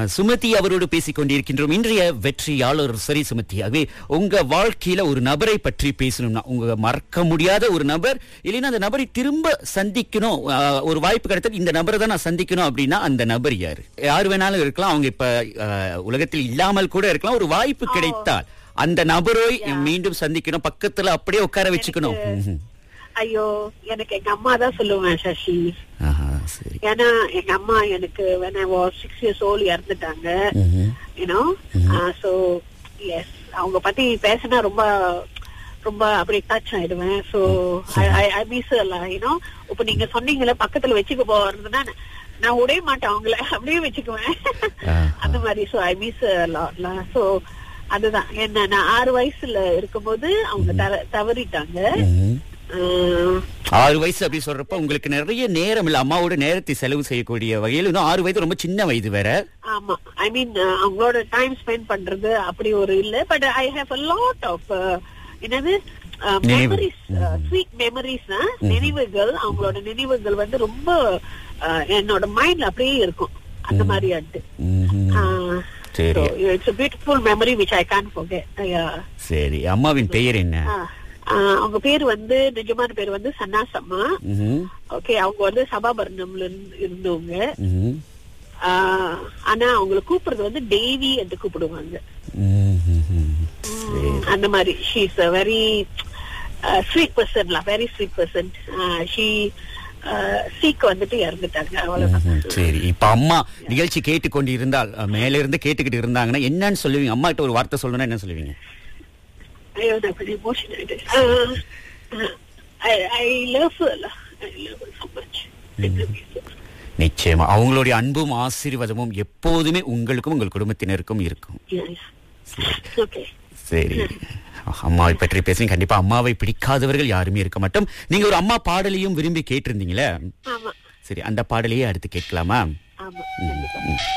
சுமதி அவரோடு பேசிக் கொண்டிருக்கின்றோம் இன்றைய வெற்றியாளர் சரி சுமதி ஆகவே உங்க வாழ்க்கையில ஒரு நபரை பற்றி பேசணும்னா உங்க மறக்க முடியாத ஒரு நபர் இல்லைன்னா அந்த நபரை திரும்ப சந்திக்கணும் ஆ, ஒரு வாய்ப்பு கிடைத்தா இந்த நபரை தான் நான் சந்திக்கணும் அப்படின்னா அந்த நபர் யாரு யார் வேணாலும் இருக்கலாம் அவங்க இப்ப ஆ, உலகத்தில் இல்லாமல் கூட இருக்கலாம் ஒரு வாய்ப்பு கிடைத்தால் அந்த நபரை மீண்டும் சந்திக்கணும் பக்கத்துல அப்படியே உட்கார வச்சுக்கணும் ம்ஹும். ஐயோ எனக்கு எங்க அம்மா தான் சொல்லுவேன் சசி ஆஹா, சரி ஏன்னா எங்க அம்மா எனக்கு when I was six years old இறந்துட்டாங்க ம்ஹும். யூனோ சோ எஸ் அவங்க பத்தி பேசினா ரொம்ப ரொம்ப அப்படி டச் ஆயிடுவேன் சோ ஐ மிஸ் யூனோ இப்ப நீங்க சொன்னீங்கல்ல பக்கத்துல வச்சுக்க போறதுன்னா நான் உடைய மாட்டேன் அவங்கள அப்படியே வச்சுக்குவேன் ஆஹா. அந்த மாதிரி சோ ஐ மிஸ் சோ அதுதான் என்ன நான் ஆறு வயசுல இருக்கும்போது அவங்க தவ- தவறிட்டாங்க ம்ஹும். ஆஹ் ஆறு வயசு அப்படி சொல்றப்ப உங்களுக்கு நிறைய நேரம் இல்ல அம்மாவோட நேரத்தை செலவு செய்யக்கூடிய வகையில் இன்னும் ஆறு வயது ரொம்ப சின்ன வயது வேற ஆமா ஐ மீன் அவங்களோட டைம் ஸ்பெண்ட் பண்றது அப்படி ஒரு இல்ல but I have a lot of என்னது நினைவு. மெமரிஸ் ஸ்வீட் மெமரிஸ் நினைவுகள் அவங்களோட நினைவுகள் வந்து ரொம்ப uh, என்னோட மைண்ட்ல அப்படியே இருக்கும் அந்த மாதிரி ஆட்டு ம்ஹும். சரி it's beautiful memory which I can forget சரி அம்மாவின் பெயர் என்ன அவங்க பேர் வந்து நிஜமான பேர் வந்து சன்னாசம்மா ம்ஹும். ஓகே அவங்க வந்து சபாபரணம்ல இருந்து- இருந்தவங்க ம்ஹும். ஆஹ் ஆனா அவங்களை கூப்பிடுறது வந்து தேவி என்று கூப்பிடுவாங்க ம்ஹும். சரி அந்த மாதிரி she is a very sweet பர்சன்ல very sweet person she sick வந்துட்டு இறந்துட்டாங்க அவ்வளவுதான் ம்ஹும். சரி இப்ப அம்மா நிகழ்ச்சி கேட்டுக்கொண்டு இருந்தால் அஹ், மேல இருந்து கேட்டுக்கிட்டு இருந்தாங்கன்னா என்னன்னு சொல்லுவீங்க அம்மா கிட்ட ஒரு வார்த்தை சொல்லணும்னா என்ன சொல்லுவீங்க ஐயோ நான் கொஞ்சம் எமோஷன் ஆயிட்டு I love I love so much நிச்சயமா அவங்களுடைய அன்பும் ஆசீர்வாதமும் எப்போதுமே உங்களுக்கும் உங்கள் குடும்பத்தினருக்கும் இருக்கும் ஓகே சரி அம்மாவை பற்றி பேசுறீங்க கண்டிப்பா அம்மாவை பிடிக்காதவர்கள் யாருமே இருக்க மாட்டோம் நீங்க ஒரு அம்மா பாடலையும் விரும்பி கேட்டிருந்தீங்களே ஆமா சரி அந்த பாடலையே அடுத்து கேட்கலாமா ஆமா ம், கண்டிப்பா ம்.